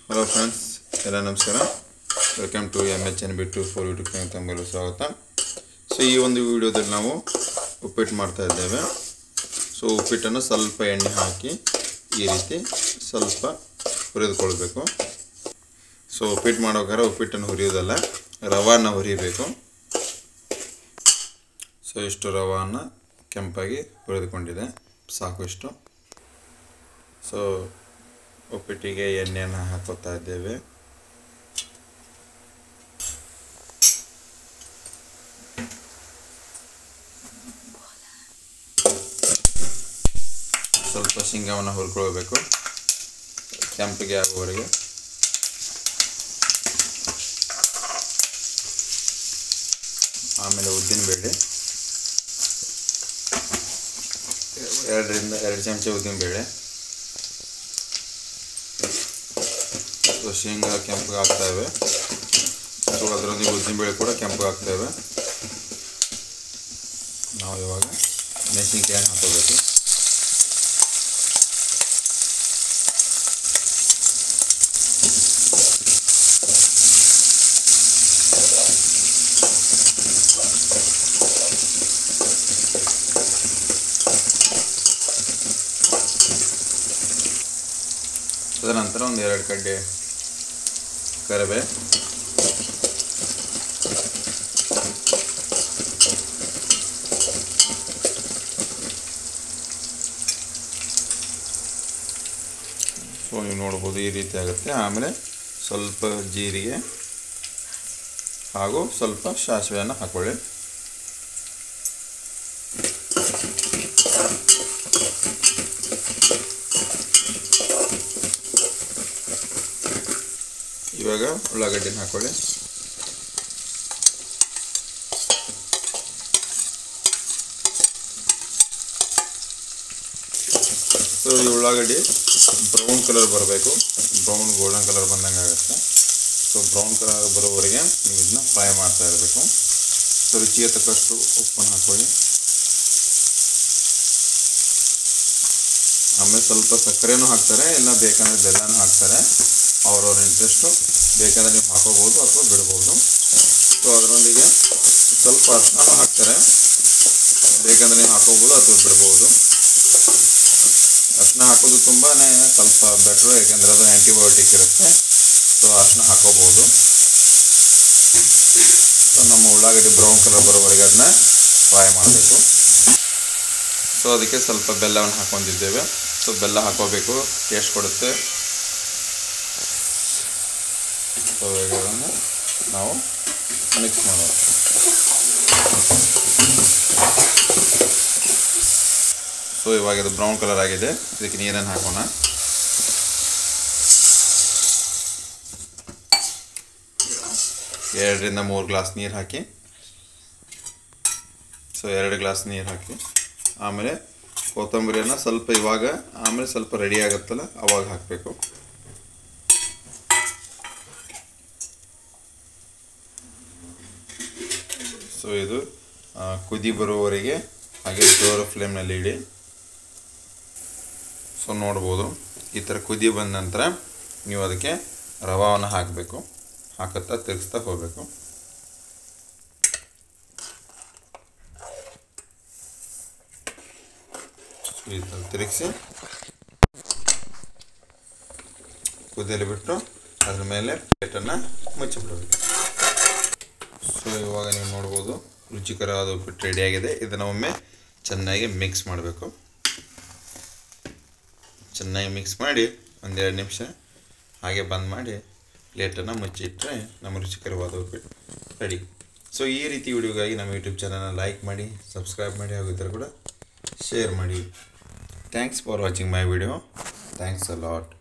hello friends ಎಲ್ಲ ನಮಸ್ಕಾರ welcome to M H N B two four YouTube channel ತಮ್ಮಲ್ಲೂ ಸ್ವಾಗತ ಸೊ ಈ ಒಂದು ವಿಡಿಯೋದಲ್ಲಿ ನಾವು ಉಪ್ಪಿಟ್ಟು ಮಾಡ್ತಾ ಇದ್ದೇವೆ ಸೊ ಉಪ್ಪಿಟ್ಟನ್ನು ಸ್ವಲ್ಪ ಎಣ್ಣೆ ಹಾಕಿ ಈ ರೀತಿ ಸ್ವಲ್ಪ ಹುರಿದುಕೊಳ್ಬೇಕು ಸೊ ಉಪ್ಪಿಟ್ಟು ಮಾಡೋಕ್ಕಾರೆ ಉಪ್ಪಿಟ್ಟನ್ನು ಹುರಿಯೋದಲ್ಲ ರವಾನ ಹುರಿಬೇಕು ಸೊ ಇಷ್ಟು ರವಾನ ಕೆಂಪಾಗಿ ಹುರಿದುಕೊಂಡಿದೆ ಸಾಕು ಇಷ್ಟು ಸೊ ಉಪ್ಪಿಟ್ಟಿಗೆ ಎಣ್ಣೆಯನ್ನು ಹಾಕೋತಾ ಇದ್ದೇವೆ ಸ್ವಲ್ಪ ಶೇಂಗಾವನ್ನು ಹುರ್ಕೊಳ್ಬೇಕು ಕೆಂಪಿಗೆ ಆಗುವವರೆಗೆ ಆಮೇಲೆ ಉದ್ದಿನಬೇಳೆ ಎರಡರಿಂದ ಎರಡು ಚಮಚ ಉದ್ದಿನಬೇಳೆ ಸೊ ಶೇಂಗಾ ಕೆಂಪಗೆ ಆಗ್ತಾಯಿವೆ ಸೊ ಅದರೊಂದಿಗೆ ಉದ್ದಿನಬೇಳೆ ಕೂಡ ಕೆಂಪಗೆ ಆಗ್ತಾಯಿವೆ ನಾವು ಇವಾಗ ಮೆಣಸಿನ್ಕಾಯಿ ಹಾಕೋಬೇಕು ತದನಂತರ ಒಂದು ಎರಡು ಕಡ್ಡೆ ಕರಿಬೇ ಸೊ ನೀವು ನೋಡ್ಬೋದು ಈ ರೀತಿ ಆಗುತ್ತೆ ಆಮೇಲೆ ಸ್ವಲ್ಪ ಜೀರಿಗೆ ಹಾಗೂ ಸ್ವಲ್ಪ ಸಾಸಿವೆಯನ್ನು ಹಾಕೊಳ್ಳಿ ಇವಾಗ ಉಳ್ಳಾಗಡ್ಡಿನ ಹಾಕೊಳ್ಳಿ ಸೊ ಈ ಉಳ್ಳಾಗಡ್ಡಿ ಬ್ರೌನ್ ಕಲರ್ ಬರಬೇಕು ಬ್ರೌನ್ ಗೋಲ್ಡನ್ ಕಲರ್ ಬಂದಂಗೆ ಆಗುತ್ತೆ ಸೊ ಬ್ರೌನ್ ಕಲರ್ ಬರೋವರೆಗೆ ನೀವು ಇದನ್ನ ಫ್ರೈ ಮಾಡ್ತಾ ಇರಬೇಕು ಸೊ ರುಚಿಗೆ ತಕ್ಕಷ್ಟು ಉಪ್ಪನ್ನು ಹಾಕೊಳ್ಳಿ ಆಮೇಲೆ ಸ್ವಲ್ಪ ಸಕ್ಕರೆನೂ ಹಾಕ್ತಾರೆ ಇಲ್ಲ ಬೇಕಂದರೆ ಬೆಲ್ಲನೂ ಹಾಕ್ತಾರೆ ಅವ್ರವ್ರ ಇಂಟ್ರೆಸ್ಟು ಬೇಕಂದರೆ ನೀವು ಹಾಕೋಬೋದು ಅಥವಾ ಬಿಡ್ಬೋದು ಸೊ ಅದರೊಂದಿಗೆ ಸ್ವಲ್ಪ ಅರ್ಶನೂ ಹಾಕ್ತಾರೆ ಬೇಕಂದರೆ ನೀವು ಹಾಕೋಬೋದು ಅಥವಾ ಬಿಡ್ಬೋದು ಅರ್ಶಿನ ಹಾಕೋದು ತುಂಬಾ ಸ್ವಲ್ಪ ಬೆಟ್ರು ಯಾಕೆಂದರೆ ಅದು ಆ್ಯಂಟಿಬಯೋಟಿಕ್ ಇರುತ್ತೆ ಸೊ ಅರ್ಶಿನ ಹಾಕೋಬೋದು ಸೊ ನಮ್ಮ ಉಳ್ಳಾಗಡ್ಡಿ ಬ್ರೌನ್ ಕಲರ್ ಬರೋವರೆಗೆ ಅದನ್ನ ಫ್ರೈ ಮಾಡಬೇಕು ಸೊ ಅದಕ್ಕೆ ಸ್ವಲ್ಪ ಬೆಲ್ಲವನ್ನು ಹಾಕೊಂಡಿದ್ದೇವೆ ಸೊ ಬೆಲ್ಲ ಹಾಕೋಬೇಕು ಟೇಸ್ಟ್ ಕೊಡುತ್ತೆ ಸೊ ಈಗ ಅದನ್ನು ನಾವು ಮಿಕ್ಸ್ ಮಾಡೋಣ ಸೊ ಇವಾಗ ಇದು ಬ್ರೌನ್ ಕಲರ್ ಆಗಿದೆ ಇದಕ್ಕೆ ನೀರನ್ನು ಹಾಕೋಣ ಎರಡರಿಂದ ಮೂರು ಗ್ಲಾಸ್ ನೀರು ಹಾಕಿ ಸೊ ಎರಡು ಗ್ಲಾಸ್ ನೀರು ಹಾಕಿ ಆಮೇಲೆ ಕೊತ್ತಂಬರಿಯನ್ನು ಸ್ವಲ್ಪ ಇವಾಗ ಆಮೇಲೆ ಸ್ವಲ್ಪ ರೆಡಿ ಆಗುತ್ತಲ್ಲ ಅವಾಗ ಹಾಕಬೇಕು ಸೊ ಇದು ಆ, ಕುದಿ ಬರುವವರೆಗೆ ಹಾಗೆ ಜೋರ ಫ್ಲೇಮ್ನಲ್ಲಿ ಇಡಿ ಸೊ ನೋಡ್ಬೋದು ಈ ಥರ ಕುದಿ ಬಂದ ನಂತರ ನೀವು ಅದಕ್ಕೆ ರವಾವನ್ನು ಹಾಕಬೇಕು ಹಾಕುತ್ತಾ ತಿರುಗಿಸ್ತಾ ಹೋಗಬೇಕು ಈ ಥರ ತಿರುಗಿಸಿ ಕುದಿಯಲು ಬಿಟ್ಟು ಅದ್ರ ಮೇಲೆ ಪ್ಲೇಟನ್ನು ಮುಚ್ಚಿಬಿಡಬೇಕು ಸೊ ಇವಾಗ ನೀವು ನೋಡ್ಬೋದು ರುಚಿಕರವಾದ ಉಪ್ಪಿಟ್ಟು ರೆಡಿಯಾಗಿದೆ ಇದನ್ನು ಒಮ್ಮೆ ಚೆನ್ನಾಗಿ ಮಿಕ್ಸ್ ಮಾಡಬೇಕು ಚೆನ್ನಾಗಿ ಮಿಕ್ಸ್ ಮಾಡಿ ಒಂದೆರಡು ನಿಮಿಷ ಹಾಗೆ ಬಂದ್ ಮಾಡಿ ಪ್ಲೇಟನ್ನು ಮುಚ್ಚಿಟ್ರೆ ನಮ್ಮ ರುಚಿಕರವಾದ ಉಪ್ಪಿಟ್ಟು ರೆಡಿ ಸೊ ಈ ರೀತಿ ವಿಡಿಯೋಗಾಗಿ ನಮ್ಮ ಯೂಟ್ಯೂಬ್ ಚಾನಲ್ನ ಲೈಕ್ ಮಾಡಿ ಸಬ್ಸ್ಕ್ರೈಬ್ ಮಾಡಿ ಹಾಗೂ ಇತರ ಕೂಡ ಶೇರ್ ಮಾಡಿ thanks for watching my video thanks a lot